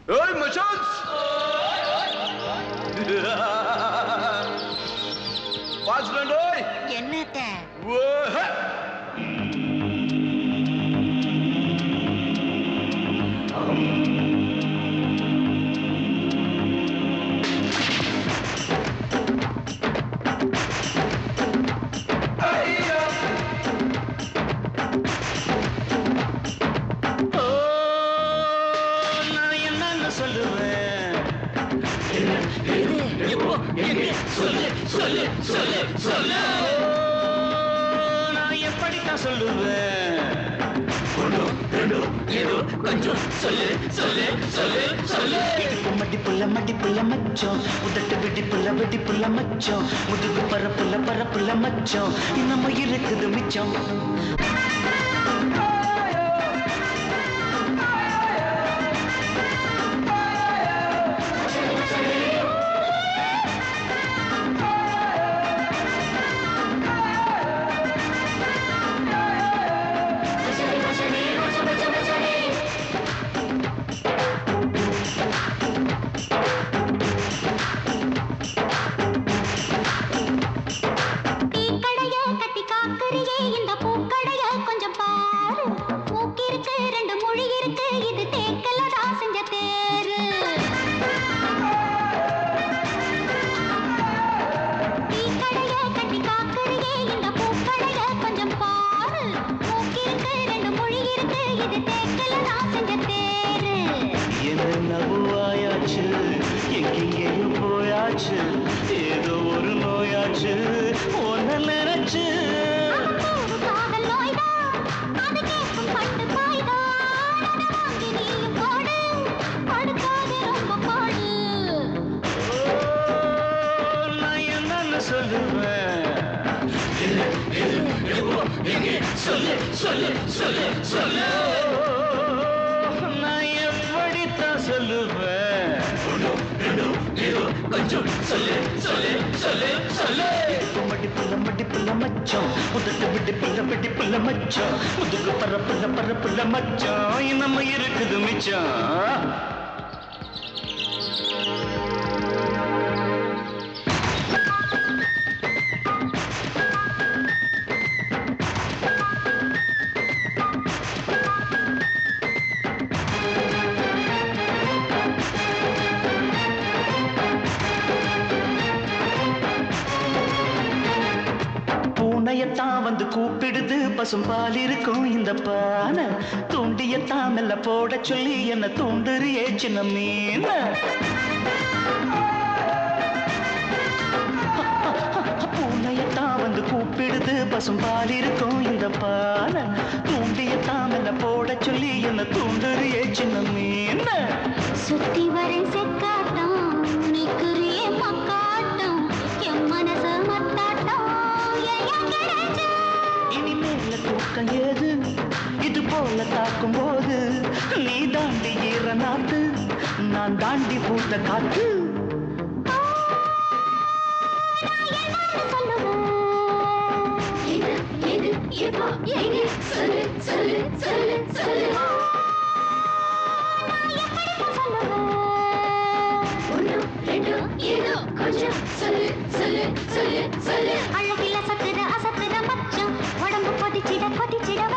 ஏய் மச்சான்ஸ் வாட்ச்மேன் ஓய் என்னத்த ஓஹ ஓ, நான் என்னன்னு சொல்லுவேன் ஓ, நான் எப்படித்தான் சொல்லுவேன் இடுப்பு மடிப்புள்ள மடிப்புள்ள மச்சம் உதட்டு வெடிப்புள்ள வெடிப்புள்ள மச்சம் முதுகு பரப்புள்ள பரப்புள்ள மச்சம் இன்னமும் இருக்குது மிச்சம் டீ கடைய கட்டி காக்கறியே இந்த பூக்கடைய கொஞ்சம் பாரு மூக்கிருக்கு ரெண்டு மொழி இருக்கு இது தேக்கல தான் செஞ்ச தேரு டீ கடைய கட்டி காக்கறியே இந்த பூக்கடைய கொஞ்சம் பாரு மூக்கிருக்கு ரெண்டு மொழி இருக்கு இது தேக்கல தான் செஞ்ச தேரு என்னென்னவோ ஆயாச்சு எங்கெங்கேயோ போயாச்சு ஏதோ ஒரு நோயாச்சு ஒன்ன நினைச்சு ஒரு காதல் நோய்தான் அது கேட்கும் பட்டு பாய்தான் அதை வாங்கி நீயும் போடு படுக்காது ரொம்ப பாடு ஓ, நான் என்னன்னு சொல்லுவேன் ஓ, நான் எப்படித்தான் சொல்லுவேன் இடுப்பு மடிப்புள்ள மடிப்புள்ள மச்சம் உதட்டு வெடிப்புள்ள வெடிப்புள்ள மச்சம் முதுகு பரப்புள்ள பரப்புள்ள மச்சம் நம்ம இருக்குது மிச்சம் பூனையத்தான் வந்து கூப்பிடுது பசும்பால் இருக்கும் இந்த பானை தூண்டியத்தான் மெல்ல போட சொல்லி என்ன தூண்டுறியே சின்ன மீன் பூனையத்தான் வந்து கூப்பிடுது பசும்பால் இருக்கும் இந்த பானை தூண்டியத்தான் மெல்ல போட சொல்லி என்ன தூண்டுறியே சின்ன மீன் சுத்தி வரேன் செக்காட்டம் நிக்கிறியே மக்காட்டம் என் மனசு மத்தாட்டம் ஐயா கிடைச்சு இனிமேல தூக்கம் ஏது இது போல தாக்கும் போது நீ தாண்டி ஈர நாத்து நான் தாண்டி பூத்த காத்து அழகில சத்துற அசத்துற மச்சம் உடம்பு கொதிச்சிட கொதிச்சிட